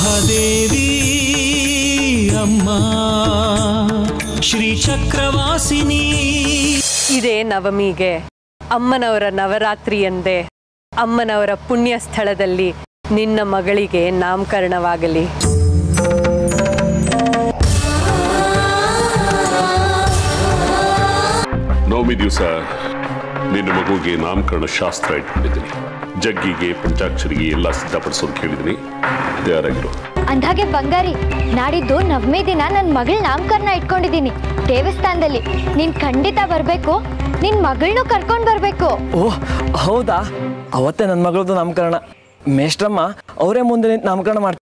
ಮಹಾದೇವಿ ಅಮ್ಮ ಶ್ರೀ ಚಕ್ರವಾಸಿನಿ ಇದೇ ನವಮಿಗೆ ಅಮ್ಮನವರ ನವರಾತ್ರಿ ಎಂದೇ ಅಮ್ಮನವರ ಪುಣ್ಯ ಸ್ಥಳದಲ್ಲಿ ನಿನ್ನ ಮಗಳಿಗೆ ನಾಮಕರಣವಾಗಲಿ ನವಮಿ ದಿವಸ ನಿನ್ನ ಮಗುಗೆ ನಾಮಕರಣ ಶಾಸ್ತ್ರ ಇಟ್ಕೊಂಡಿದ್ದೀನಿ ಜಗ್ಗಿಗೆ ಪಂಚಾಕ್ಷರಿಗೆ ಎಲ್ಲ ಸಿದ್ಧಪಡಿಸೋದು ಕೇಳಿದ್ದೀನಿ ತಯಾರಾಗಿರು ಅಂದಾಗೆ ಬಂಗಾರಿ ನಾಡಿದ್ದು ನವಮಿ ದಿನ ನನ್ನ ಮಗಳ ನಾಮಕರಣ ಇಟ್ಕೊಂಡಿದ್ದೀನಿ ದೇವಸ್ಥಾನದಲ್ಲಿ ನೀನ್ ಖಂಡಿತ ಬರ್ಬೇಕು ನಿನ್ ಮಗಳನ್ನೂ ಕರ್ಕೊಂಡ್ ಬರ್ಬೇಕು ಓಹ್ ಹೌದಾ ಅವತ್ತೇ ನನ್ನ ಮಗಳದ್ದು ನಾಮಕರಣ ಮೇಷ್ಟ್ರಮ್ಮ ಅವರೇ ಮುಂದೆ ನಿಂತು ನಾಮಕರಣ ಮಾಡ್ತಾರೆ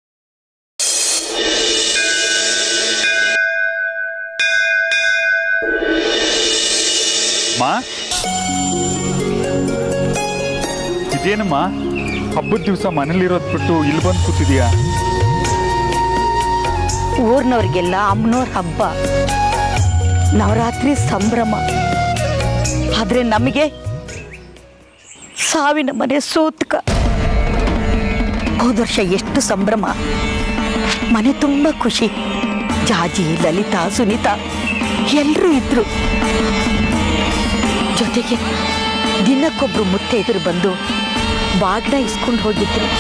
ಮಾ ಇದೇನಮ್ಮ ಹಬ್ಬದ ದಿವಸ ಮನೇಲಿರೋದ್ ಬಿಟ್ಟು ಇಲ್ಲಿ ಬಂದು ಕೂತಿದ್ಯಾ ಊರ್ನವ್ರಿಗೆಲ್ಲ ಅಮ್ಮನವ್ರ ಹಬ್ಬ ನವರಾತ್ರಿ ಸಂಭ್ರಮ ಆದ್ರೆ ನಮಗೆ ಸಾವಿನ ಮನೆ ಸೂತ್ಕ ಹೋದ ವರ್ಷ ಎಷ್ಟು ಸಂಭ್ರಮ ಮನೆ ತುಂಬ ಖುಷಿ ಜಾಜಿ ಲಲಿತಾ ಸುನೀತಾ ಎಲ್ಲರೂ ಇದ್ರು ಜೊತೆಗೆ ದಿನಕ್ಕೊಬ್ರು ಮುತ್ತೈದರು ಬಂದು ಬಾಗ್ನ ಇಸ್ಕೊಂಡು ಹೋಗಿದ್ರು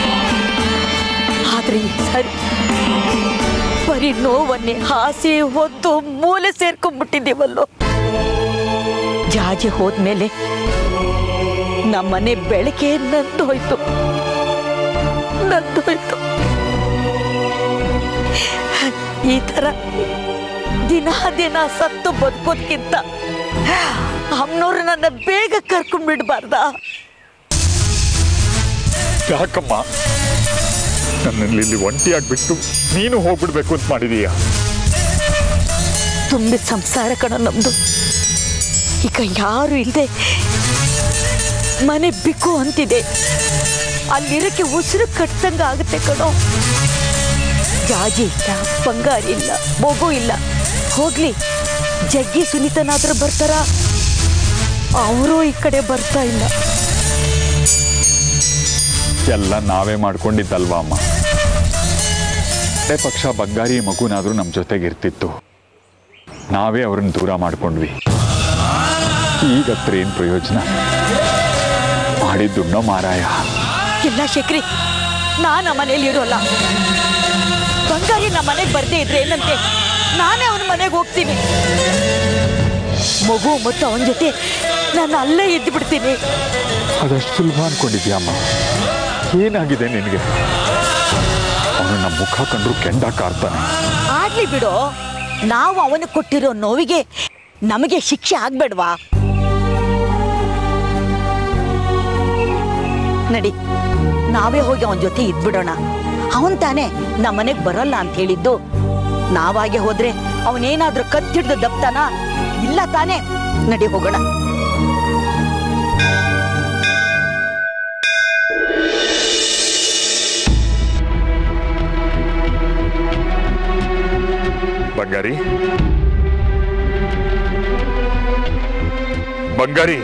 ಆದ್ರೆ ಈ ಸರಿ ಬರೀ ನೋವನ್ನೇ ಹಾಸಿ ಹೊತ್ತು ಮೂಲೆ ಸೇರ್ಕೊಂಡ್ಬಿಟ್ಟಿದ್ದೀವಲ್ಲೋ ಜಾಜಿ ಹೋದ್ಮೇಲೆ ನಮ್ಮನೆ ಬೆಳಕೆ ನಂದು ಹೋಯ್ತು ನಂದು ಹೋಯ್ತು ಈ ತರ ದಿನ ದಿನ ಸತ್ತು ಬದುಕೋದ್ಕಿಂತ ಅಮ್ಮನವ್ರು ನನ್ನ ಬೇಗ ಕರ್ಕೊಂಡ್ಬಿಡ್ಬಾರ್ದಾ ಯಾಕಮ್ಮ ನನ್ನಲ್ಲಿ ಇಲ್ಲಿ ಒಂಟಿಯಾಗ್ಬಿಟ್ಟು ನೀನು ಹೋಗ್ಬಿಡ್ಬೇಕು ಅಂತ ಮಾಡಿದೀಯಾ ತುಂಬಿ ಸಂಸಾರ ಕಣ ನಮ್ದು ಈಗ ಯಾರು ಇಲ್ಲದೆ ಮನೆ ಬಿಕ್ಕು ಅಂತಿದೆ ಅಲ್ಲಿರಕ್ಕೆ ಉಸಿರು ಕಟ್ದಂಗ ಆಗುತ್ತೆ ಕಣೋ ಜಾಜಿ ಇಲ್ಲ ಬಂಗಾರ ಇಲ್ಲ ಮಗು ಇಲ್ಲ ಹೋಗ್ಲಿ ಜಗ್ಗಿ ಸುನೀತನಾದ್ರೂ ಬರ್ತಾರ ಅವರು ಈ ಕಡೆ ಬರ್ತಾ ಇಲ್ಲ ಎಲ್ಲ ನಾವೇ ಮಾಡ್ಕೊಂಡಿದ್ದಲ್ವಾ ಅಮ್ಮ ಅದೇ ಪಕ್ಷ ಬಂಗಾರಿ ಮಗುನಾದ್ರೂ ನಮ್ಮ ಜೊತೆಗಿರ್ತಿತ್ತು ನಾವೇ ಅವ್ರನ್ನ ದೂರ ಮಾಡ್ಕೊಂಡ್ವಿ ಈಗತ್ರ ಏನ್ ಪ್ರಯೋಜನ ಮಾಡಿದ್ದುಣ್ಣೋ ಮಾರಾಯ ಇಲ್ಲ ಶಕ್ರಿ ನಾನು ಮನೇಲಿ ಇರೋಲ್ಲ ಬಂಗಾರಿ ನಮ್ಮ ಮನೆಗೆ ಬರ್ದೇ ಇದ್ರೆ ಏನಂತೆ ನಾನೇ ಅವನ ಮನೆಗೆ ಹೋಗ್ತೀನಿ ಮಗು ಮತ್ತು ಅವನ ಜೊತೆ ನಾನು ಅಲ್ಲೇ ಇದ್ದು ಬಿಡ್ತೀನಿ ಅದಷ್ಟು ಸುಲಭ ಅನ್ಕೊಂಡಿದ್ಯಮ್ಮ ಏನಾಗಿದೆ ನಿನಗೆ ಅವನು ನಮ್ಮ ಮುಖ ಕಂಡ್ರು ಕೆಂಡ ಕಾರ್ತಾನೆ ಆಗ್ಲಿ ಬಿಡು ನಾವು ಅವನು ಕೊಟ್ಟಿರೋ ನೋವಿಗೆ ನಮಗೆ ಶಿಕ್ಷೆ ಆಗ್ಬೇಡ್ವಾ ನಡಿ ನಾವೇ ಹೋಗಿ ಅವನ ಜೊತೆ ಇದ್ಬಿಡೋಣ ಅವನ್ ತಾನೇ ನಮ್ಮ ಮನೆಗೆ ಬರೋಲ್ಲ ಅಂತ ಹೇಳಿದ್ದು ನಾವಾಗೆ ಹೋದ್ರೆ ಅವನೇನಾದ್ರೂ ಕತ್ತಿಡ್ದು ದಪ್ತಾನ ಇಲ್ಲ ತಾನೇ ನಡಿ ಹೋಗೋಣ ಬಂಗಾರಿ ಬಂಗಾರಿ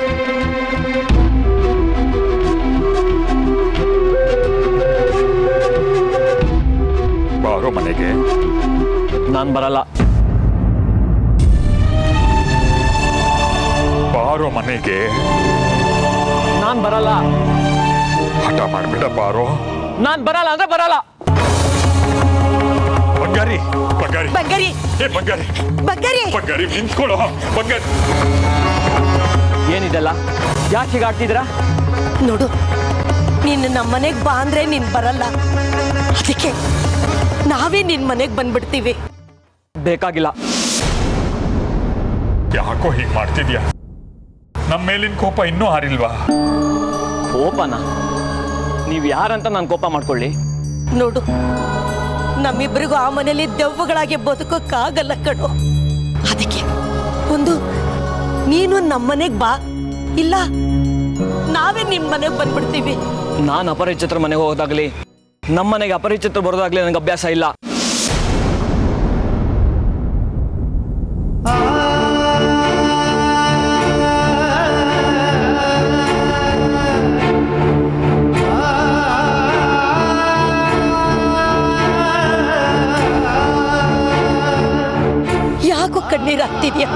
ಬಾರೋ ಮನೆಗೆ ನಾನು ಬರಲ್ಲ ಬಾರೋ ಮನೆಗೆ ನಾನು ಬರಲ್ಲ ಹಠ ಮಾಡ್ಬೇಡ ಬಾರೋ ನಾನು ಬರಲ್ಲ ಅಂದ್ರೆ ಬರಲ್ಲ ಬಂಗಾರಿ ಬಂಗಾರಿ ಬಂಗಾರಿ ಏ ಬಂಗಾರಿ ಬಂಗಾರಿ ಬಂಗಾರಿ ನಿಂತ್ಕೊಳ್ಳೋ ಬಂಗಾರಿ ಏನಿದೆಲ್ಲ ಯಾಕೆ ಹೀಗೆ ಆಡ್ತಿದ್ದೀರಾ ನೋಡು ನೀನು ನಮ್ಮ ಮನೆಗೆ ಬಾ ಅಂದ್ರೆ ನೀನ್ ಬರಲ್ಲ ಅದಕ್ಕೆ ನಾವೇ ನಿನ್ ಮನೆಗೆ ಬಂದ್ಬಿಡ್ತೀವಿ ಬೇಕಾಗಿಲ್ಲ ಯಾಕೋ ಹೀಗ್ ಮಾಡ್ತಿದ್ಯಾ ನಮ್ಮ ಮೇಲಿನ ಕೋಪ ಇನ್ನೂ ಹಾರಿಲ್ವಾ ಕೋಪನ ನೀವು ಯಾರಂತ ನಾನು ಕೋಪ ಮಾಡ್ಕೊಳ್ಳಿ ನೋಡು ನಮ್ಮಿಬ್ಬರಿಗೂ ಆ ಮನೇಲಿ ದೆವ್ವಗಳಾಗಿ ಬದುಕೋಕ್ಕಾಗಲ್ಲ ಕಣೋ ಅದಕ್ಕೆ ಒಂದು ನೀನು ನಮ್ಮ ಮನೆಗೆ ಬಾ ಇಲ್ಲ ನಾವೇ ನಿನ್ ಮನೆಗೆ ಬಂದ್ಬಿಡ್ತೀವಿ ನಾನು ಅಪರಿಚಿತರ ಮನೆಗೆ ಹೋಗೋದಾಗ್ಲಿ ನಮ್ಮ ಮನೆಗೆ ಅಪರಿಚಿತರು ಬರೋದಾಗ್ಲಿ ನನಗೆ ಅಭ್ಯಾಸ ಇಲ್ಲ ಕಣ್ಣೀರ್ ಹಾಕ್ತಿದ್ಯಾ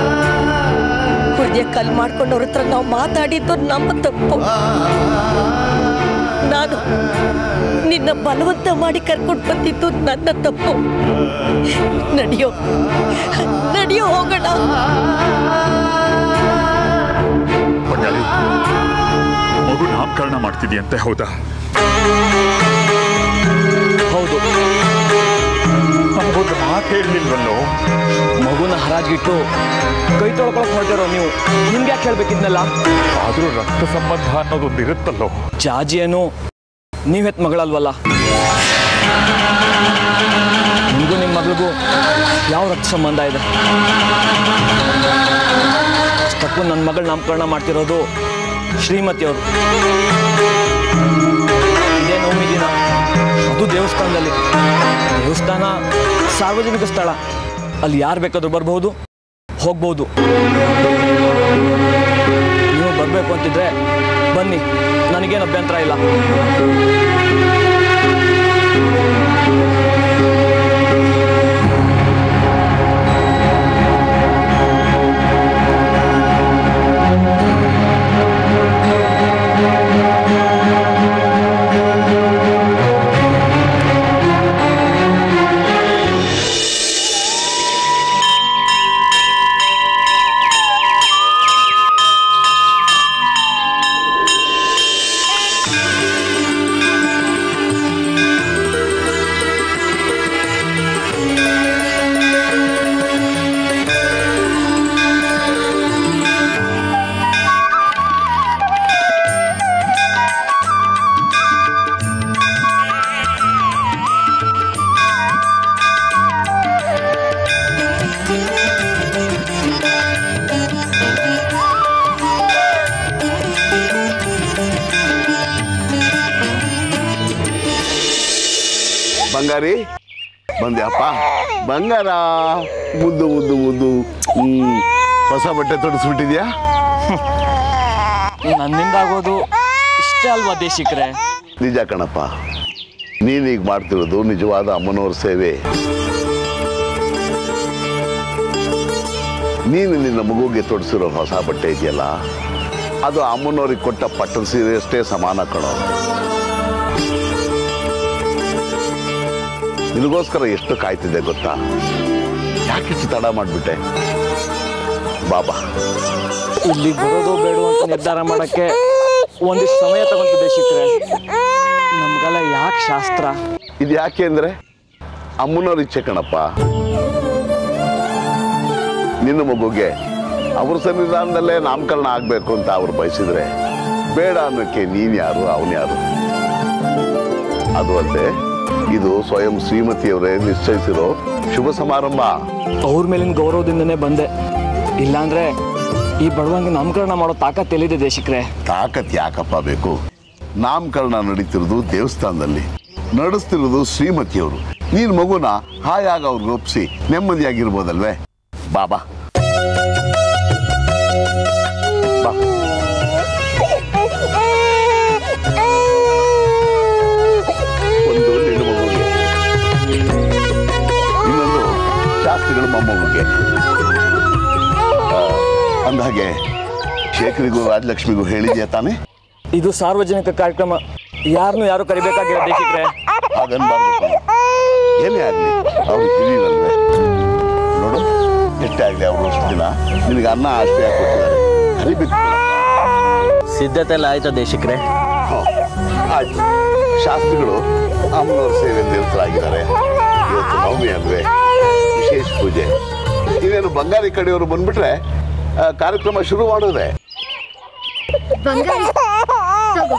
ಹೃದಯ ಕಲ್ ಮಾಡ್ಕೊಂಡವ್ರ ಹತ್ರ ನಾವು ಮಾತಾಡಿದ್ದು ನಮ್ಮ ತಪ್ಪು ನಾನು ನಿನ್ನ ಬಲವಂತ ಮಾಡಿ ಕರ್ಕೊಂಡು ಬಂದಿದ್ದು ನನ್ನ ತಪ್ಪು ನಡಿಯೋ ನಡಿಯೋ ಹೋಗೋಣ ಬಂಗಾಳಿ ಮಗು ನಾಮಕರಣ ಮಾಡ್ತಿದ್ಯಂತೆ ಹೌದಾ ಹೌದು ನಮಗೊಂದು ಮಾತು ಹೇಳಲಿಲ್ವಲ್ಲೋ ಮಗುನ ಹರಾಜ್ಗಿಟ್ಟು ಕೈ ತೊಳ್ಕೊಳಕ್ ಹೊರಟಿರೋ ನೀವು ನಿಮ್ಗೆ ಯಾಕೆ ಹೇಳ್ಬೇಕಿದ್ನಲ್ಲ ಆದ್ರೂ ರಕ್ತ ಸಂಬಂಧ ಅನ್ನೋದೊಂದು ಇರುತ್ತಲ್ಲೋ ಜಾಜಿಯನ್ನು ನೀವ್ ಹೆತ್ ಮಗಳಲ್ವಲ್ಲ ನಿಮಗೂ ನಿಮ್ಮ ಮಗಳಿಗೂ ಯಾವ ರಕ್ತ ಸಂಬಂಧ ಇದೆ ಅಷ್ಟಕ್ಕೂ ನನ್ನ ಮಗಳ ನಾಮಕರಣ ಮಾಡ್ತಿರೋದು ಶ್ರೀಮತಿಯವರು ಇದೇ ನವಮಿ ದಿನ ಅದು ದೇವಸ್ಥಾನದಲ್ಲಿ ದೇವಸ್ಥಾನ ಸಾರ್ವಜನಿಕ ಸ್ಥಳ ಅಲ್ಲಿ ಯಾರು ಬೇಕಾದ್ರೂ ಬರ್ಬೋದು ಹೋಗ್ಬೋದು ನೀವು ಬರಬೇಕು ಅಂತಿದ್ರೆ ಬನ್ನಿ ನನಗೇನು ಅಭ್ಯಂತರ ಇಲ್ಲ ಬಂಗಾರಿ ಬಂದ್ಯಪ್ಪ ಬಂಗಾರ ಮುದ್ದು ಮುದ್ದು ಮುದ್ದು ಹ್ಮ್ ಹೊಸ ಬಟ್ಟೆ ತೊಡಿಸ್ಬಿಟ್ಟಿದ್ಯಾ ನನ್ನಿಂದಾಗೋದು ಇಷ್ಟೇ ಅಲ್ವಾ ದೇಶಿಕ್ರೆ ನಿಜ ಕಣಪ್ಪ ನೀನೀಗ ಮಾಡ್ತಿರೋದು ನಿಜವಾದ ಅಮ್ಮನವ್ರ ಸೇವೆ ನೀನು ನಿನ್ನ ಮಗುಗೆ ತೊಡಿಸಿರೋ ಹೊಸ ಬಟ್ಟೆ ಇದೆಯಲ್ಲ ಅದು ಅಮ್ಮನವ್ರಿಗೆ ಕೊಟ್ಟ ಪಟ್ಟದ ಸೀರೆ ಅಷ್ಟೇ ಸಮಾನ ಕಣೋ ನಿನಗೋಸ್ಕರ ಎಷ್ಟು ಕಾಯ್ತಿದ್ದೆ ಗೊತ್ತಾ ಯಾಕಿಷ್ಟು ತಡ ಮಾಡಿಬಿಟ್ಟೆ ಬಾಬಾ ಇಲ್ಲಿ ಬರೋದು ಬೇಡ ಅಂತ ನಿರ್ಧಾರ ಮಾಡಕ್ಕೆ ಒಂದಿಷ್ಟು ಸಮಯ ತಗೊಂತು ದೇಶಿಕ್ರೆ ನಮ್ಗೆಲ್ಲ ಯಾಕೆ ಶಾಸ್ತ್ರ ಇದು ಯಾಕೆ ಅಂದ್ರೆ ಅಮ್ಮನವ್ರ ಇಚ್ಛೆ ಕಣಪ್ಪ ನಿನ್ನ ಮಗುಗೆ ಅವ್ರ ಸನ್ನಿಧಾನದಲ್ಲೇ ನಾಮಕರಣ ಆಗ್ಬೇಕು ಅಂತ ಅವ್ರು ಬಯಸಿದ್ರೆ ಬೇಡ ಅನ್ನೋಕ್ಕೆ ನೀನ್ ಯಾರು ಅವನ್ ಯಾರು ಅದು ಅಲ್ಲದೆ ಇದು ಸ್ವಯಂ ಶ್ರೀಮತಿಯವರೇ ನಿಶ್ಚಯಿಸಿರೋ ಶುಭ ಸಮಾರಂಭ ಅವ್ರ ಮೇಲಿನ ಗೌರವದಿಂದನೇ ಬಂದೆ ಇಲ್ಲಾಂದ್ರೆ ಈ ಬಡವಂಗೆ ನಾಮಕರಣ ಮಾಡೋ ತಾಕತ್ ಎಲ್ಲಿದೆ ದೇಶಿಕ್ರೆ ತಾಕತ್ ಯಾಕಪ್ಪ ಬೇಕು ನಾಮಕರಣ ನಡೀತಿರೋದು ದೇವಸ್ಥಾನದಲ್ಲಿ ನಡೆಸ್ತಿರೋದು ಶ್ರೀಮತಿಯವರು ನೀನ್ ಮಗುನ ಹಾಯಾಗ ಅವ್ರಿಗೆ ಒಪ್ಸಿ ನೆಮ್ಮದಿಯಾಗಿರ್ಬೋದಲ್ವೇ ಬಾಬಾ ಬಾ ಒಂದು ಹೆಣ್ಣು ಮಗುವಿಗೆ ಇನ್ನೊಂದು ಶಾಸ್ತ್ರಿಗಳ ಮೊಮ್ಮಗುಗೆ ಅಂದಹಾಗೆ ಶೇಖರಿಗೂ ರಾಜಲಕ್ಷ್ಮಿಗೂ ಹೇಳಿದ್ಯಾ ತಾನೇ ಇದು ಸಾರ್ವಜನಿಕ ಕಾರ್ಯಕ್ರಮ ಯಾರನ್ನು ಯಾರು ಕರಿಬೇಕಾಗಿಲ್ಲ ದೇಶಿಕ್ರೆ ಹಾಗನ್ಬಾರ್ದು ಕಣೋ. ಏನೇ ಆಗಲಿ ಅವ್ರು ಹಿರಿಯರಲ್ವೇ ನೋಡು ಎಷ್ಟೇ ಆಗಲಿ ಅವರು ಅಷ್ಟು ದಿನ ನಿನಗೆ ಅನ್ನ ಆಶ್ರಯ ಕೊಟ್ಟಿದ್ದಾರೆ ಕರಿಬೇಕು ಸಿದ್ಧತೆ ಎಲ್ಲ ಆಯ್ತಾ ದೇಶಿಕ್ರೆ ಹ್ಮ್. ಆಯ್ತು ಶಾಸ್ತ್ರಿಗಳು ಅಮ್ಮನವ್ರ ಸೇವೆ ನಿರತರಾಗಿದ್ದಾರೆ ಇವತ್ತು ನವಮಿ ಅಲ್ವೇ ವಿಶೇಷ ಪೂಜೆ ಇನ್ನೇನು ಬಂಗಾರಿ ಕಡೆಯವರು ಬಂದ್ಬಿಟ್ರೆ ಆ, ಕಾರ್ಯಕ್ರಮ ಶುರು ಮಾಡೋದೆ ಬಂಗಾರಿ ತಗೋ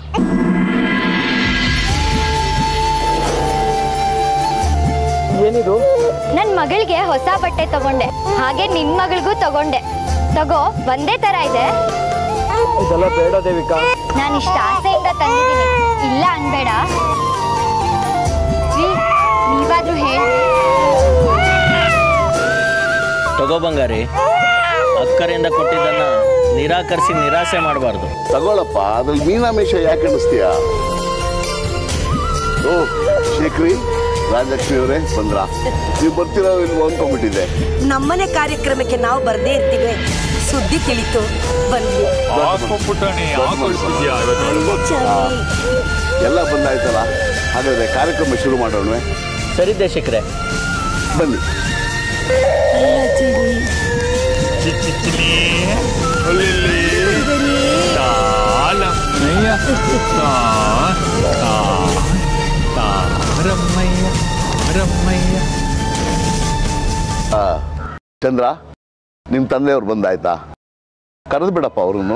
ಏನಿದು ನನ್ ಮಗಳಿಗೆ ಹೊಸ ಬಟ್ಟೆ ತಗೊಂಡೆ ಹಾಗೆ ನಿನ್ ಮಗಳಿಗೂ ತಗೊಂಡೆ ತಗೋ ಒಂದೇ ತರ ಇದೆ ಇದೆಲ್ಲ ಬೇಡ ದೇವಿಕಾ ನಾನು ಇಷ್ಟ ಆಸೆಯಿಂದ ತಂದಿದ್ದೀನಿ ಇಲ್ಲ ಅನ್ಬೇಡ ರೀ, ನೀವಾದ್ರೂ ಹೇಳಿ ತಗೋ ಬಂಗಾರಿ ಅಕ್ಕರಿಂದ ಕೊಟ್ಟಿದ್ದನ್ನ ನಿರಾಕರಿಸಿ ನಿರಾಸೆ ಮಾಡಬಾರ್ದು ತಗೊಳಪ್ಪ ಅದ್ರಲ್ಲಿ ಮೀನಾಮೇಷ ಯಾಕೆ ಅನಿಸ್ತೀಯ ಓ ಶೇಖರಿ ರಾಜಲಕ್ಷ್ಮಿ ಅವರೇ ಬಂದ್ರ ನೀವು ಬರ್ತಿರೋ ಇಲ್ವೋ ಅನ್ಕೊಂಡ್ಬಿಟ್ಟಿದ್ದೆ ನಮ್ಮನೆ ಕಾರ್ಯಕ್ರಮಕ್ಕೆ ನಾವು ಬರ್ದೇ ಇರ್ತೀವಿ ಸುದ್ದಿ ತಿಳಿತು ಬಂದ್ವಿ ಹಾಕ್ಬಿಟ್ಟಣಿ ಹಾಕೊಳ್ತಿದ್ಯಾ ಎಲ್ಲ ಬಂದಾಯ್ತಲ್ಲ ಹಾಗಾದ್ರೆ ಕಾರ್ಯಕ್ರಮ ಶುರು ಮಾಡೋಣ ಸರಿ ದೇಶಿಕ್ರೆ ಬನ್ನಿ ಚಿಚ್ಚಿಲಿ ಅಲ್ಲಿ ತಾಲಮ್ಮಯ್ಯ ತಾ ತಾ ತಾರಮ್ಮಯ್ಯ ರಮ್ಮಯ್ಯ ಆ, ಚಂದ್ರ ನಿಮ್ಮ ತಂದೆಯವ್ರು ಬಂದಾಯ್ತಾ ಕರೆದು ಬಿಡಪ್ಪ ಅವ್ರನ್ನು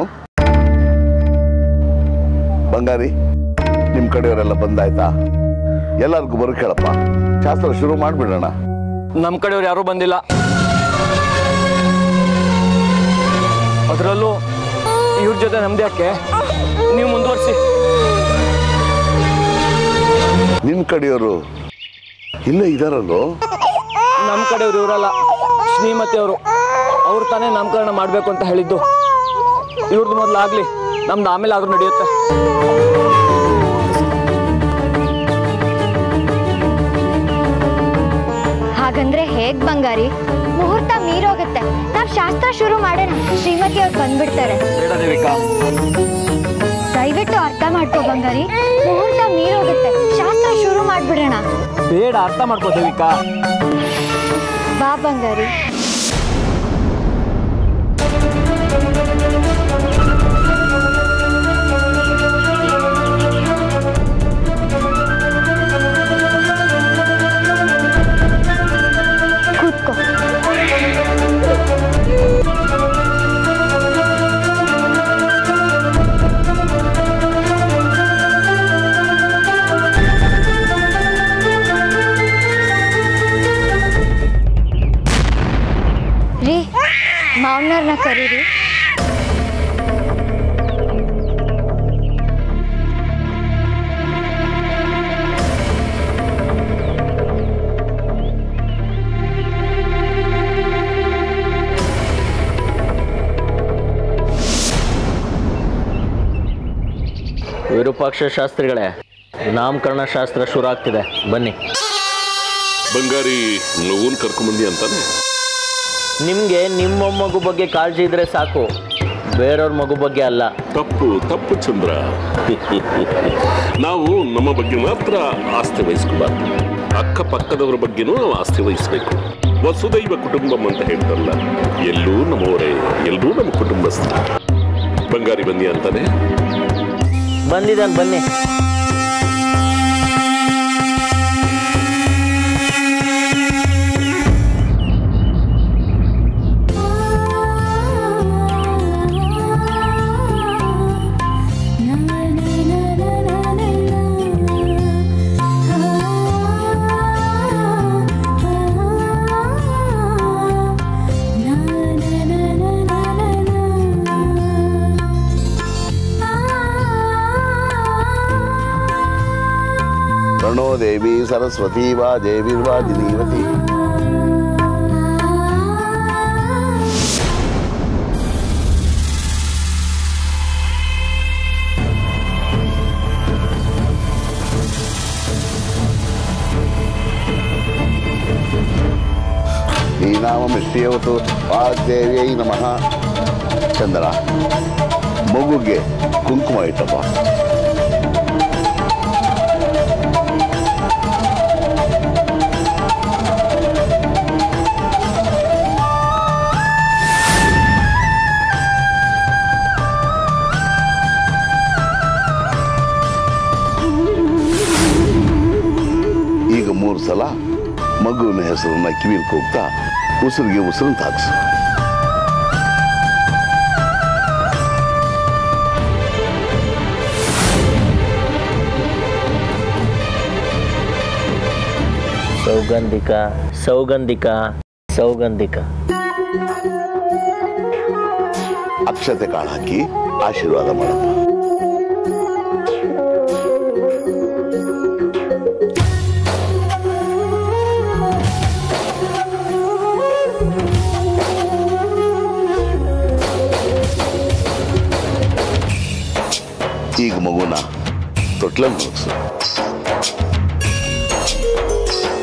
ಬಂಗಾರಿ ನಿಮ್ಮ ಕಡೆಯವರೆಲ್ಲ ಬಂದಾಯ್ತಾ ಎಲ್ಲರಿಗೂ ಬರೋ ಕೇಳಪ್ಪ ಶಾಸ್ತ್ರ ಶುರು ಮಾಡಿಬಿಡೋಣ ನಮ್ಮ ಕಡೆಯವ್ರು ಯಾರೂ ಬಂದಿಲ್ಲ ಅದರಲ್ಲೂ ಇವ್ರ ಜೊತೆ ನಮ್ದು ಯಾಕೆ ನೀವು ಮುಂದುವರಿಸಿ ನಿನ್ನ ಕಡೆಯವರು ಇಲ್ಲೇ ಇದಾರಲ್ಲೋ ನಮ್ಮ ಕಡೆಯವ್ರು ಇವರಲ್ಲ ಶ್ರೀಮತಿ ಅವರು ಅವ್ರು ತಾನೇ ನಾಮಕರಣ ಮಾಡಬೇಕು ಅಂತ ಹೇಳಿದ್ದು ಇವ್ರದ್ದು ಮೊದಲು ಆಗಲಿ ನಮ್ದು ಆಮೇಲೆ ಆದ್ರೂ ನಡೆಯುತ್ತೆ ಹಾಗಂದ್ರೆ ಹೇಗ್ ಬಂಗಾರಿ ಮುಹೂರ್ತ ಮೀರೋಗುತ್ತೆ ನಾವ್ ಶಾಸ್ತ್ರ ಶುರು ಮಾಡೋಣ ಶ್ರೀಮತಿ ಅವ್ರು ಬಂದ್ಬಿಡ್ತಾರೆ ಬೇಡ ದೇವಿಕಾ ದಯವಿಟ್ಟು ಅರ್ಥ ಮಾಡ್ಕೋ ಬಂಗಾರಿ ಮುಹೂರ್ತ ಮೀರೋಗುತ್ತೆ ಶಾಸ್ತ್ರ ಶುರು ಮಾಡ್ಬಿಡೋಣ ಬೇಡ ಅರ್ಥ ಮಾಡ್ಕೋ ದೇವಿಕಾ ಬಾ ಬಂಗಾರಿ ಕೂತ್ಕೋ ರೀ ಮಾವನವ್ರನ್ನ ಕರೀರಿ ವಿರೂಪಾಕ್ಷ ಶಾಸ್ತ್ರಿಗಳೇ ನಾಮಕರಣ ಶಾಸ್ತ್ರ ಶುರು ಆಗ್ತಿದೆ ಬನ್ನಿ ಬಂಗಾರಿ ನೋವನ್ ಕರ್ಕೊಂಬಂದಿ ಅಂತಾನೆ ನಿಮಗೆ ನಿಮ್ಮ ಮಗು ಬಗ್ಗೆ ಕಾಳಜಿ ಇದ್ರೆ ಸಾಕು ಬೇರೆಯವ್ರ ಮಗು ಬಗ್ಗೆ ಅಲ್ಲ ತಪ್ಪು ತಪ್ಪು ಚಂದ್ರ ನಾವು ನಮ್ಮ ಬಗ್ಗೆ ಮಾತ್ರ ಆಸ್ತಿ ವಹಿಸ್ಕೋಬಾರ್ದು ಅಕ್ಕಪಕ್ಕದವರ ಬಗ್ಗೆನೂ ನಾವು ಆಸ್ತಿ ವಹಿಸ್ಬೇಕು ವಸುದೈವ ಕುಟುಂಬಂ ಅಂತ ಹೇಳ್ತಾರಲ್ಲ ಎಲ್ಲೂ ನಮ್ಮವರೇ ಎಲ್ಲರೂ ನಮ್ಮ ಕುಟುಂಬಸ್ಥರು ಬಂಗಾರಿ ಬಂದಿ ಅಂತಾನೆ ಬಂದಿದ್ದಾನೆ ಬನ್ನಿ ಪ್ರಣೋ ದೇವಿ ಸರಸ್ವತಿ ವಾ ದೇವಿರ್ವಾ ಜಿನೀವತಿ ಈ ನಾಮ ಮಿಷ್ಟಿಯವತು ವಾಗ್ದೇವಿಯೈ ನಮಃ ಚಂದ್ರ ಮಗುಗೆ ಕುಂಕುಮ ಇಟ್ಟಪ್ಪ ಈಗ ಮೂರು ಸಲ ಮಗುವಿನ ಹೆಸರನ್ನ ಕಿವಿಲ್ ಕೂಗ್ತಾ ಉಸಿರಿಗೆ ಉಸಿರನ್ನು ತಾಗಿಸು ಸೌಗಂಧಿಕ ಸೌಗಂಧಿಕ ಸೌಗಂಧಿಕ ಅಕ್ಷತೆ ಕಾಳು ಹಾಕಿ ಆಶೀರ್ವಾದ ಮಾಡಪ್ಪ ಈಗ ಮಗುನ ತೊಟ್ಲಲ್ಲಿ ಮಲಗಿಸು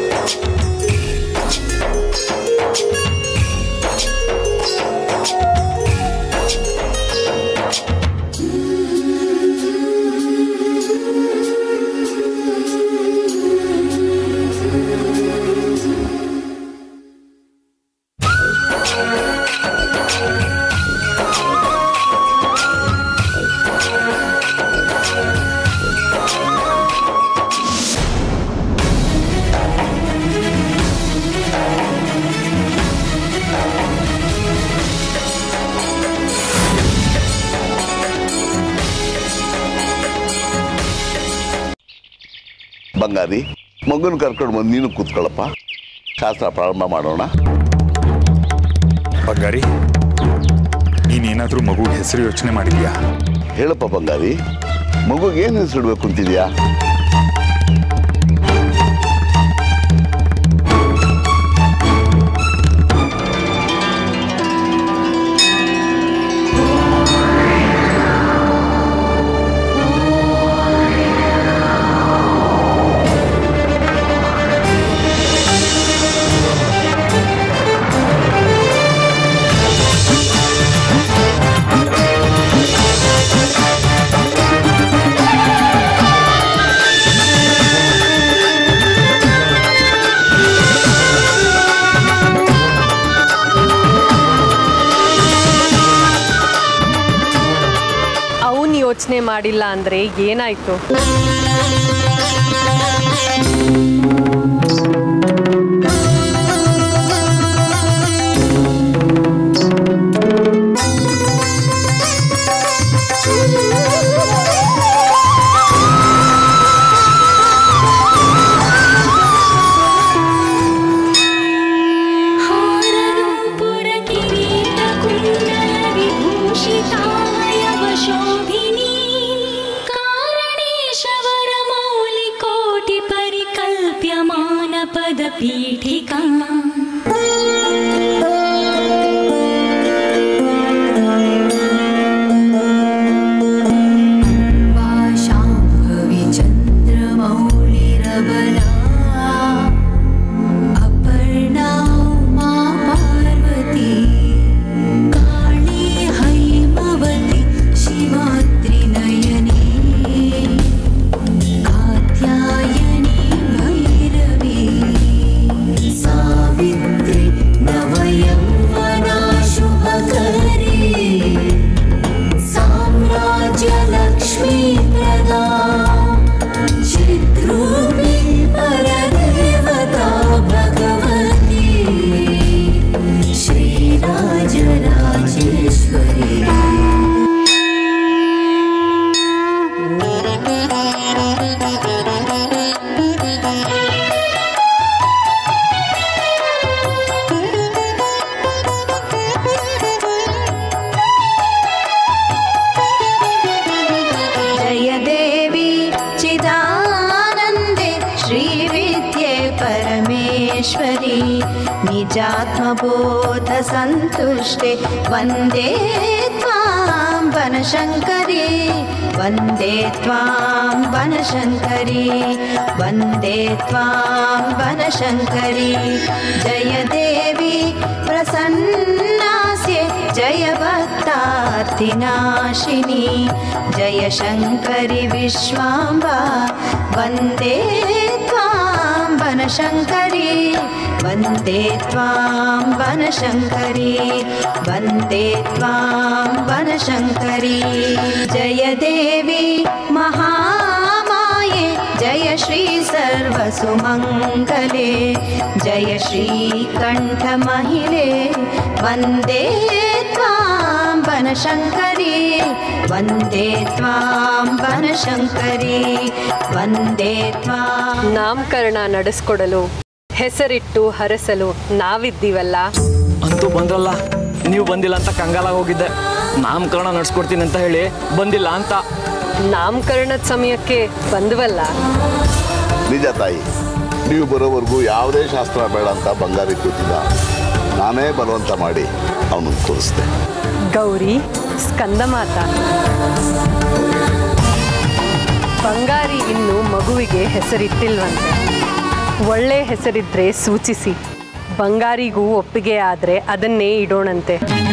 ಬಂಗಾರಿ ಮಗುನ ಕರ್ಕೊಂಡು ಬಂದು ನೀನು ಕೂತ್ಕೊಳ್ಳಪ್ಪ ಶಾಸ್ತ್ರ ಪ್ರಾರಂಭ ಮಾಡೋಣ ಬಂಗಾರಿ ನೀನೇನಾದ್ರೂ ಮಗು ಹೆಸರು ಯೋಚನೆ ಮಾಡಿದ್ಯಾ ಹೇಳಪ್ಪ ಬಂಗಾರಿ ಮಗುಗೆ ಏನು ಹೆಸರಿಡ್ಬೇಕು ಅಂತಿದ್ಯಾ ಅವನ್ ಯೋಚನೆ ಮಾಡಿಲ್ಲ ಅಂದ್ರೆ ಏನಾಯ್ತು हारनूपुरकिरीटकुण्डलविभूषिताय वशोभिनी कारणेशवरमौलिकोटिपरिकल्प्यमानपदपीठिका शाम्भवी चन्द्रमौलिरबला अपर्णा मा पार्वती काली हैमवती शिवात्रिनयनी कात्यायनी भैरवी सावित्री नवयौवना शुभकरी साम्राज्यलक्ष्मी प्रदा चिद्रूपी परदेवता भगवती श्रीराजराजेश्वरी जय देवी चिदानन्दे श्रीविद्ये परमेश्वरी निजात्मबोधसन्तुष्टे वन्दे त्वां वनशङ्करी वन्दे त्वां वनशङ्करी वन्दे त्वां वनशङ्करी जय देवी प्रसन्नास्ये जय भक्तार्तिनाशिनी जय शङ्करि विश्वाम्बा वन्दे त्वां वनशङ्करी वन्दे त्वां वनशङ्करी वन्दे त्वां वनशङ्करी जय देवी महामाये जय श्री सर्वसुमङ्गले जय श्रीकण्ठमहिले वन्दे त्वां वनशङ्करी वन्दे त्वां वनशङ्करी वन्दे त्वां ನಾಮಕರಣ ನಡೆಸ್ಕೊಡಲು ಹೆಸರಿಟ್ಟು ಹರಸಲು ನಾವಿದ್ದೀವಲ್ಲ ಅಂತೂ ಬಂದ್ರಲ್ಲ ನೀವು ಬಂದಿಲ್ಲ ಅಂತ ಕಂಗಾಲಾಗಿ ಹೋಗಿದ್ದೆ ನಾಮಕರಣ ನಡ್ಸ್ಕೊಡ್ತೀನಿ ಅಂತ ಹೇಳಿ ಬಂದಿಲ್ಲ ಅಂತ ನಾಮಕರಣದ ಸಮಯಕ್ಕೆ ಬಂದ್ವಲ್ಲ ನಿಜ ತಾಯಿ ನೀವು ಬರೋವರೆಗೂ ಯಾವುದೇ ಶಾಸ್ತ್ರ ಬೇಡ ಅಂತ ಬಂಗಾರಿ ಕೂತಿದ್ದ ನಾನೇ ಬಲವಂತ ಮಾಡಿ ಅವನನ್ನು ತೋರಿಸ್ದೆ ಗೌರಿ ಸ್ಕಂದಮಾತ ಬಂಗಾರಿ ಇನ್ನು ಮಗುವಿಗೆ ಹೆಸರಿಟ್ಟಿಲ್ವಂತೆ ಒಳ್ಳೆ ಹೆಸರಿದ್ರೆ ಸೂಚಿಸಿ ಬಂಗಾರಿಗೂ ಒಪ್ಪಿಗೆ ಆದ್ರೆ ಅದನ್ನೇ ಇಡೋಣಂತೆ